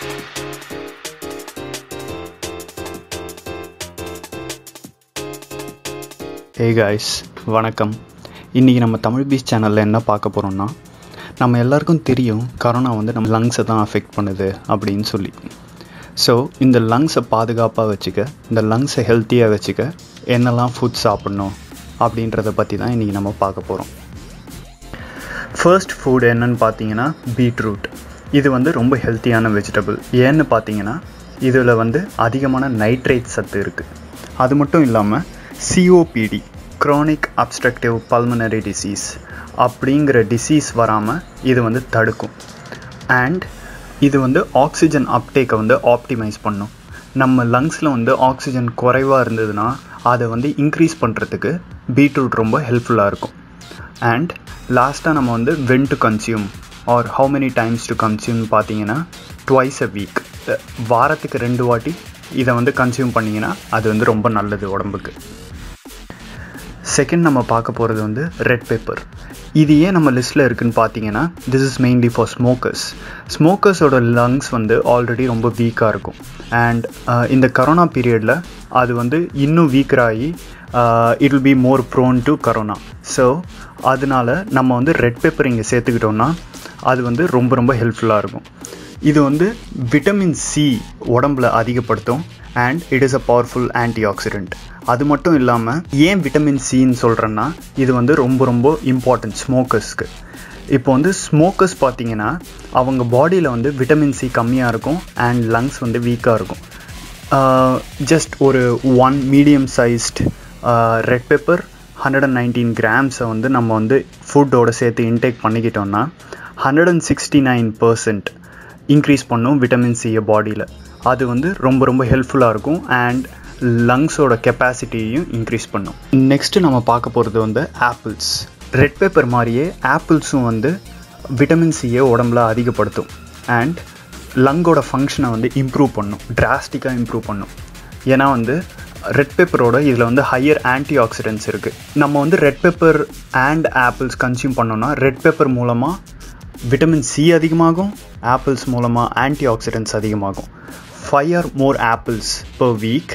hey guys வணக்கம் இன்றைக்கி நம்ம தமிழ் பீச் சேனலில் என்ன பார்க்க போகிறோம்னா நம்ம எல்லாருக்கும் தெரியும் கரோனா வந்து நம்ம லங்ஸை தான் அஃபெக்ட் பண்ணுது அப்படின்னு சொல்லி ஸோ இந்த லங்ஸை பாதுகாப்பாக வச்சுக்க இந்த லங்ஸை ஹெல்த்தியாக வச்சுக்க என்னெல்லாம் ஃபுட் சாப்பிட்ணும் அப்படின்றத பற்றி தான் இன்றைக்கி நம்ம பார்க்க போகிறோம் ஃபர்ஸ்ட் ஃபுட் என்னன்னு பார்த்தீங்கன்னா பீட்ரூட் இது வந்து ரொம்ப ஹெல்த்தியான வெஜிடபிள் ஏன்னு பார்த்தீங்கன்னா இதில் வந்து அதிகமான நைட்ரேட் சத்து இருக்குது அது மட்டும் இல்லாமல் COPD chronic obstructive pulmonary disease அப்படிங்கிற டிசீஸ் வராமல் இது வந்து தடுக்கும் அண்ட் இது வந்து ஆக்சிஜன் அப்டேக்கை வந்து ஆப்டிமைஸ் பண்ணும் நம்ம லங்ஸில் வந்து ஆக்சிஜன் குறைவாக இருந்ததுன்னா அதை வந்து இன்க்ரீஸ் பண்ணுறதுக்கு பீட்ரூட் ரொம்ப ஹெல்ப்ஃபுல்லாக இருக்கும் அண்ட் லாஸ்ட்டாக நம்ம வந்து when to consume or how many times to consume பார்த்தீங்கன்னா ட்வைஸ் அ வீக் வாரத்துக்கு ரெண்டு வாட்டி இதை வந்து கன்சியூம் பண்ணிங்கன்னா அது வந்து ரொம்ப நல்லது உடம்புக்கு செகண்ட் நம்ம பார்க்க போகிறது வந்து ரெட் பெப்பர் இது ஏன் நம்ம லிஸ்ட்டில் இருக்குன்னு பார்த்தீங்கன்னா this is mainly for smokers ஸ்மோக்கர்ஸோட லங்ஸ் வந்து ஆல்ரெடி ரொம்ப வீக்காக இருக்கும் அண்ட் இந்த கரோனா பீரியடில் அது வந்து இன்னும் வீக்கராகி it will be more prone to corona so அதனால நம்ம வந்து ரெட் பெப்பர் இங்கே சேர்த்துக்கிட்டோம்னா அது வந்து ரொம்ப ரொம்ப ஹெல்ப்ஃபுல்லாக இருக்கும் இது வந்து விட்டமின் சி உடம்புல அதிகப்படுத்தும் and it is a powerful antioxidant அது மட்டும் இல்லாமல் ஏன் விட்டமின் சின்னு சொல்கிறேன்னா இது வந்து ரொம்ப ரொம்ப இம்பார்ட்டன்ட் ஸ்மோக்கர்ஸ்க்கு இப்போ வந்து ஸ்மோக்கர்ஸ் பார்த்தீங்கன்னா அவங்க பாடியில் வந்து விட்டமின் சி கம்மியாக இருக்கும் அண்ட் லங்ஸ் வந்து வீக்காக இருக்கும் ஜஸ்ட் ஒரு one medium sized red pepper hundred and nineteen கிராம்ஸை வந்து நம்ம வந்து ஃபுட்டோட சேர்த்து இன்டேக் பண்ணிக்கிட்டோம்னா hundred and sixty nine percent increase பண்ணும் விட்டமின் சியை பாடியில் அது வந்து ரொம்ப ரொம்ப ஹெல்ப்ஃபுல்லாக இருக்கும் அண்ட் லங்ஸோட கெப்பாசிட்டியையும் இன்க்ரீஸ் பண்ணும் நெக்ஸ்ட்டு நம்ம பார்க்க போகிறது வந்து ஆப்பிள்ஸ் ரெட் பேப்பர் மாதிரியே ஆப்பிள்ஸும் வந்து விட்டமின் சியை உடம்புல அதிகப்படுத்தும் அண்ட் லங்கோட ஃபங்க்ஷனை வந்து இம்ப்ரூவ் பண்ணும் டிராஸ்டிக்காக இம்ப்ரூவ் பண்ணும் ஏன்னா வந்து ரெட் பெப்பரோட இதில் வந்து ஹையர் ஆன்டி ஆக்சிடென்ட்ஸ் இருக்குது நம்ம வந்து red pepper and apples consume பண்ணோன்னா ரெட் பெப்பர் மூலமாக விட்டமின் சி அதிகமாகும் ஆப்பிள்ஸ் மூலமாக ஆன்டி ஆக்சிடென்ட்ஸ் அதிகமாகும் five or more apples per week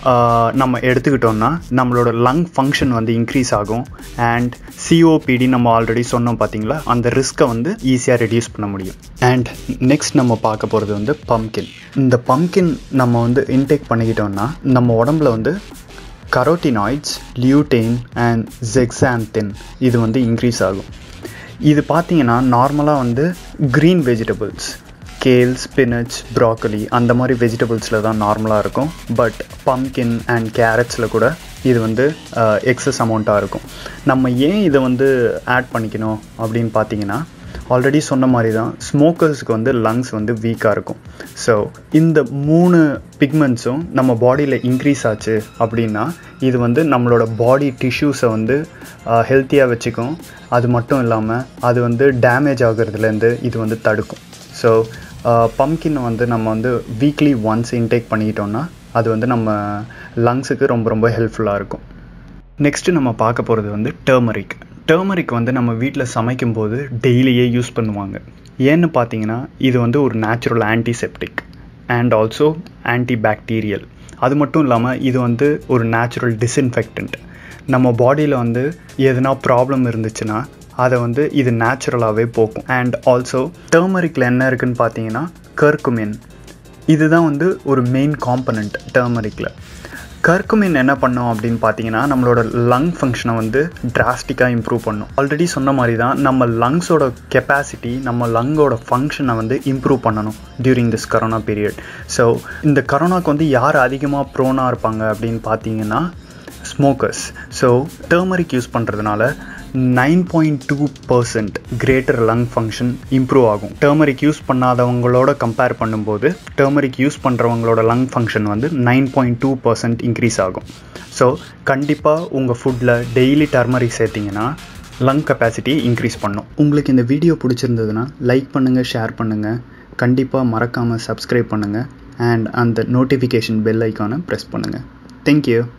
நம்ம எடுத்துக்கிட்டோம்னா நம்மளோட லங் ஃபங்க்ஷன் வந்து இன்க்ரீஸ் ஆகும் அண்ட் சிஓபிடி நம்ம ஆல்ரெடி சொன்னோம் பார்த்தீங்களா அந்த ரிஸ்க்கை வந்து ஈஸியாக ரெடியூஸ் பண்ண முடியும் அண்ட் நெக்ஸ்ட் நம்ம பார்க்க போகிறது வந்து பம்கின் இந்த பம்கின் நம்ம வந்து இன்டேக் பண்ணிக்கிட்டோம்னா நம்ம உடம்புல வந்து கரோட்டினாய்ட்ஸ் லியூட்டெயின் அண்ட் ஜெக்ஸாந்தின் இது வந்து இன்க்ரீஸ் ஆகும் இது பார்த்தீங்கன்னா நார்மலாக வந்து green vegetables kale spinach broccoli அந்த மாதிரி வெஜிடபிள்ஸில் தான் நார்மலாக இருக்கும் பட் பம்கின் அண்ட் கேரட்ஸில் கூட இது வந்து எக்ஸஸ் அமௌண்ட்டாக இருக்கும் நம்ம ஏன் இதை வந்து ஆட் பண்ணிக்கணும் அப்படின்னு பார்த்தீங்கன்னா ஆல்ரெடி சொன்ன மாதிரி தான் ஸ்மோக்கர்ஸ்க்கு வந்து லங்ஸ் வந்து வீக்காக இருக்கும் ஸோ இந்த மூணு பிக்மெண்ட்ஸும் நம்ம பாடியில் இன்க்ரீஸ் ஆச்சு அப்படின்னா இது வந்து நம்மளோட பாடி டிஷ்யூஸை வந்து ஹெல்த்தியாக வச்சுக்கும் அது மட்டும் இல்லாமல் அது வந்து டேமேஜ் ஆகிறதுலேருந்து இது வந்து தடுக்கும் ஸோ பம்கின் வந்து நம்ம வந்து வீக்லி ஒன்ஸ் இன்டேக் பண்ணிக்கிட்டோம்னா அது வந்து நம்ம லங்ஸுக்கு ரொம்ப ரொம்ப ஹெல்ப்ஃபுல்லாக இருக்கும் நெக்ஸ்ட்டு நம்ம பார்க்க போகிறது வந்து டர்மரிக் டர்மரிக் வந்து நம்ம வீட்டில் சமைக்கும்போது டெய்லியே யூஸ் பண்ணுவாங்க ஏன்னு பார்த்தீங்கன்னா இது வந்து ஒரு natural antiseptic and also antibacterial அது மட்டும் இல்லாமல் இது வந்து ஒரு நேச்சுரல் டிஸ்இன்ஃபெக்டன்ட் நம்ம பாடியில் வந்து எதுனா ப்ராப்ளம் இருந்துச்சுன்னா அதை வந்து இது நேச்சுரலாகவே போக்கும் அண்ட் ஆல்சோ டர்மரிக்கில் என்ன இருக்குன்னு பார்த்தீங்கன்னா கர்க்குமின் இதுதான் வந்து ஒரு மெயின் காம்பனண்ட் டர்மரிக்கில் கர்க்குமின் என்ன பண்ணோம் அப்படின்னு பார்த்தீங்கன்னா நம்மளோட லங் ஃபங்க்ஷனை வந்து டிராஸ்டிக்காக இம்ப்ரூவ் பண்ணும் ஆல்ரெடி சொன்ன மாதிரி தான் நம்ம லங்ஸோட கெப்பாசிட்டி நம்ம லங்கோட ஃபங்க்ஷனை வந்து இம்ப்ரூவ் பண்ணணும் during this corona period so இந்த கரோனாக்கு வந்து யார் அதிகமாக ப்ரோனாக இருப்பாங்க அப்படின்னு பார்த்தீங்கன்னா ஸ்மோக்கர்ஸ் ஸோ டர்மரிக் யூஸ் பண்ணுறதுனால nine point two percent greater lung function improve ஆகும் டர்மரிக் யூஸ் பண்ணாதவங்களோட கம்பேர் பண்ணும்போது டர்மரிக் யூஸ் பண்ணுறவங்களோட லங் ஃபங்க்ஷன் வந்து nine point two percent increase ஆகும் ஸோ கண்டிப்பாக உங்கள் ஃபுட்டில் டெய்லி டர்மரிக் சேர்த்திங்கன்னா லங் கெப்பாசிட்டி இன்க்ரீஸ் பண்ணும் உங்களுக்கு இந்த வீடியோ பிடிச்சிருந்ததுன்னா லைக் பண்ணுங்கள் ஷேர் பண்ணுங்கள் கண்டிப்பாக மறக்காமல் சப்ஸ்கிரைப் பண்ணுங்கள் அண்ட் அந்த நோட்டிஃபிகேஷன் பெல் ஐக்கானை ப்ரெஸ் பண்ணுங்கள் தேங்க்யூ